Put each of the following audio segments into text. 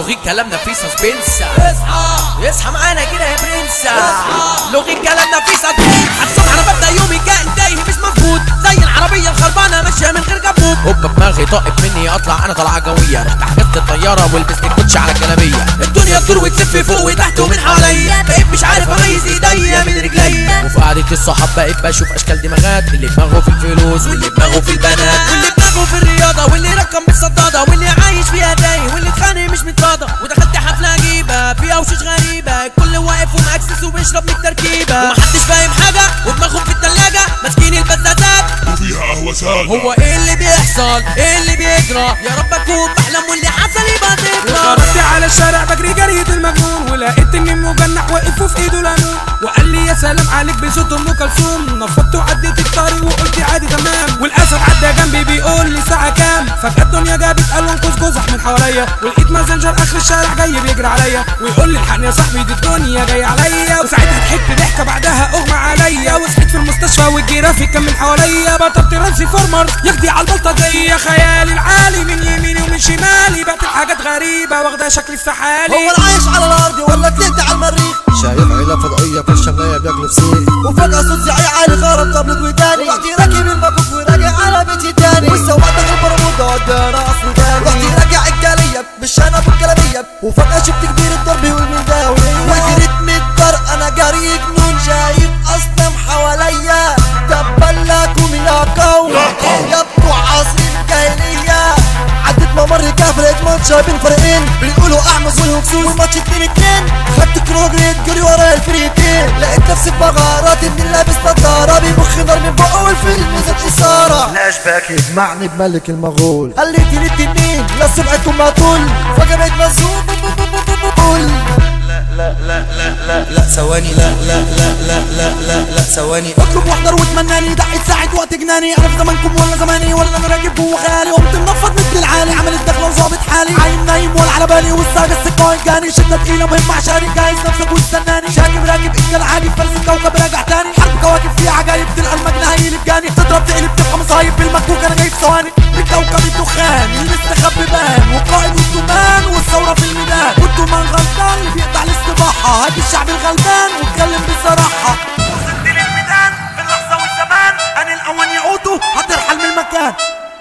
لغي كلامنا في سسبنس اصحى اصحى معانا كده يا برنس لغي كلامنا في سسبنس الصبح انا ببدا يومي كائن تايه مش مفقود زي العربيه الخربانه ماشيه من غير كبوت هوب دماغي طاقت مني اطلع انا طلعه جويه رحت حجزت الطياره ولبست الكوتش على الجلابيه الدنيا تدور وتلف فوق وتحت ومن حواليا بقيت مش عارف اميز ايديا من رجليا وفي قعده الصحاب بقيت بشوف اشكال دماغات اللي دماغه في الفلوس واللي دماغه في البنات واللي دماغه في الرياضه واللي رقم بالصداده واللي عايش فيها تايه واللي اتخانق مش متراضى ودخلت حفله عجيبه فيها وشوش غريبه الكل واقف ومأكسس وبيشرب من التركيبه ومحدش فاهم حاجه ودماغهم في التلاجه ماسكين البزازات وفيها قهوة سادة هو ايه اللي بيحصل ايه اللي بيجرى يا رب اكون بحلم واللي حصل يبقى ذكرى خرجت على الشارع بجري جرية المجنون ولقيت ان مجنح واقف وفي ايده ليمون وقال لي يا سلام عليك بصوت ام كلثوم نفضت وعديت الطريق وقلت عادي تمام والاسد عدى جنبي بيقول لي ساعة كام فجأة الدنيا جابت الوان قوس قزح من حواليا ولقيت مازنجر اخر الشارع جاي بيجري عليا ويقول لي الحقني يا صاحبي دي الدنيا جايه عليا وساعتها ضحكت ضحكه بعدها اغمى عليا وصحيت في المستشفى والجرافيك كان من حواليا بطلت رانسي فورمر يخدي على البلطجيه خيالي العالي من يميني ومن شمالي بقت الحاجات غريبه واخده شكل السحالي هو العايش على الارض ولا طلعت على المريخ شايف عيلة فضائية في الشمالية بياكلوا فسيخ وفجأة صوت زعيق عالي غرب طبلت وداني رحت راكب المكوك وراجع على بيتي تاني والسواق دخل برمودا ودانا اصل تاني رحت راجع الجالية بالشنب والجلابية وفجأة شفت كبير الضرب والمنداوي وجريت من الدار انا جري جنون شايف اصنام حواليا تبلكم يا قوم يا بتوع عصر الجاهلية عدت ممر كافر ماتش بين فريقين بيقولوا احمس والهكسوس والماتش اتنين اتنين خدت كرو جريت جري ورا الفريقين لقيت نفسي في مغارات ابني لابس نضارة بيبخ نار من بقه والفيلم نزل إثارة فلاش باك يجمعني بملك المغول قال لي تيني التنين لا سمعتكم ما طول فجأة بقيت مزوم لا ثواني لا لا لا لا لا لا لا ثواني اطلب واحضر واتمناني دعيت ساعة وقت جناني انا في زمانكم ولا زماني ولا انا راكب جوه خيالي قمت منفض مثل العالي عملت دخله وظابط حالي عايم نايم ولا على بالي والساق السكه جاني شده تقيله مهمه عشاني جايز نفسك واستناني شاكب راكب انت العادي فرس الكوكب راجع تاني حرب كواكب فيها عجايب تلقى المجنى هي اللي بجاني تضرب تقلب تبقى مصايب بالمكوك انا جاي في ثواني من كوكب الدخان المستخبي بان والقائد والدمان والثوره في الميدان والدمان غلطان اللي بيقطع الاستباحه هادي الشعب الغلبان واتكلم بصراحه وصلت للميدان في اللحظه والزمان انا الاول يعودوا هترحل من المكان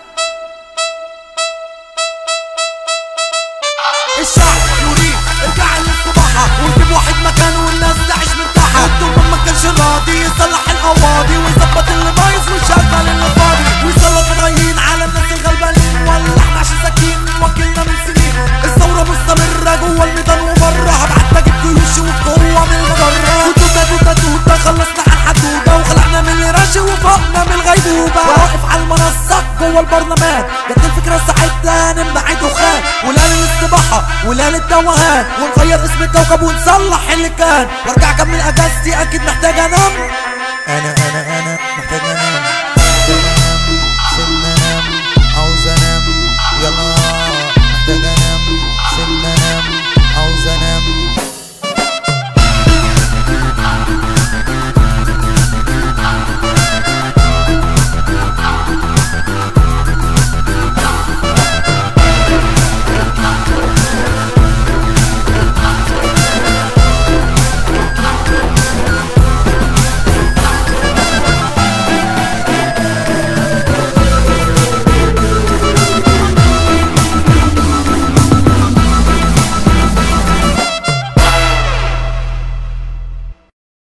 الشعب يريد ارجع للصباحة ونجيب واحد مكانه والناس تعيش مرتاحة الدول ما كانش راضي يصلح القواضي ويظبط اللي بايظ ويشغل اللي فاضي ويسلط الرهين على الناس الغلبانين ولا احنا عشان ساكين وكلنا من سنين الثورة مستمرة جوه الميدان وبره هبعت لك الجيوش والقوة من المجرة وتوتة توتة توتة خلصنا على الحدودة وخلعنا من الرش وفوقنا من الغيبوبة واقف على المنصة جوه البرلمان جت الفكرة ساعتها نمنع دخان ولا للاستباحة ولا للتوهان ونغير اسم الكوكب ونصلح اللي كان وارجع اكمل اجازتي اكيد محتاج انام أنا أنا